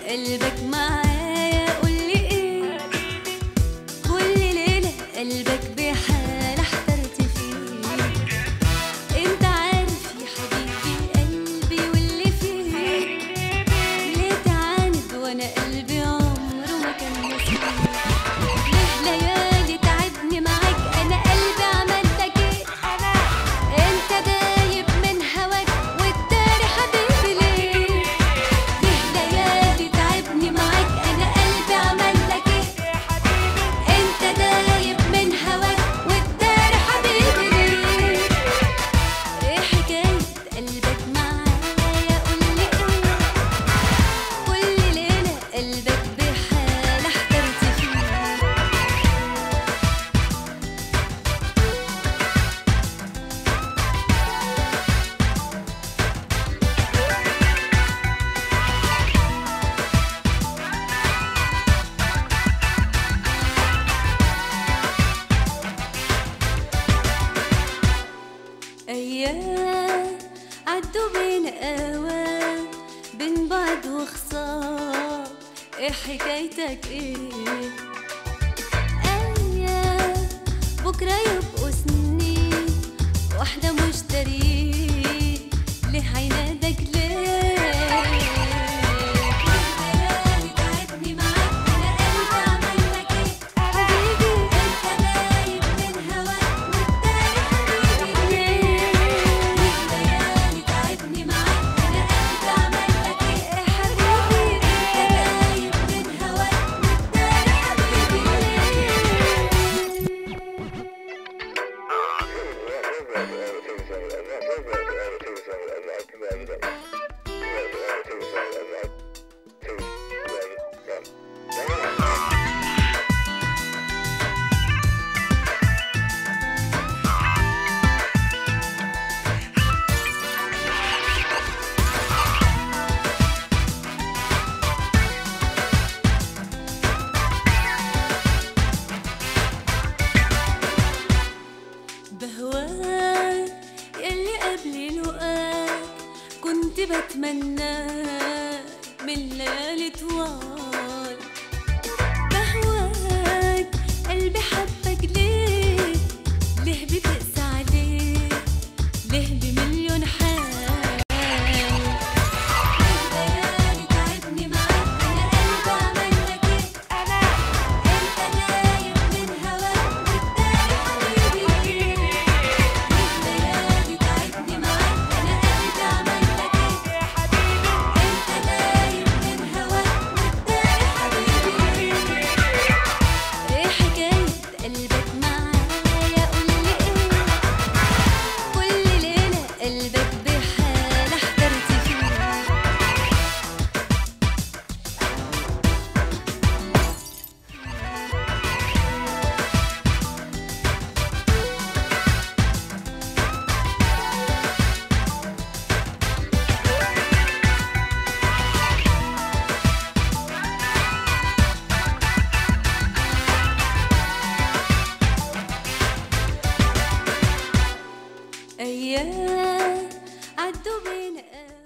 قلبك معايا قولي ايه كل ليلة قلبك بحال احترت فيه انت عارف يا حبيبي قلبي واللي فيه ليه تعاند وانا قلبي عمره ما كان مسكين ليه ليالي تعبني معاك انا قلبي عملتك ايه انت دايب من هواك والداري حبيبي ليه ليه ليالي تعبني معاك انا قلبي عملتك ايه انت دايب من هواك والداري حبيبي ليه ايه حكاية قلبك معايا قولي ايه كل ليلة قلبك بحال احترت فيه أيام عدوا بين أوام بين بعض وخصام إيه حكايتك إيه أيام بكرة يبقوا سنين واحدة مشترين ليه هينادك ليه ليالي تعبني معاك أنا قلبي عملك إيه حبيبي أنت دايب من هواك والتاني حبيبي ليه ليالي تعبني معاك أنا قلبي عملك إيه حبيبي أنت دايب من هواك والتاني حبيبي ليه بهواك يلي قبل لقاك كنت بتمناك من ليالي طوال بهواك قلبي حبك ليه ليه بتقسى عليه ليه بمليون حال ليالي تعبني معاك انا قلبي عملك ايه انا انت نايم من هواك والتاني حبيبي ليالي تعبني معاك انا قلبي عملك ايه انت نايم من هواك والتاني حبيبي ايه حكاية قلبك معايا قولي ايه كل ليلة قلبك بحال احترت فيه أيام عدوا بين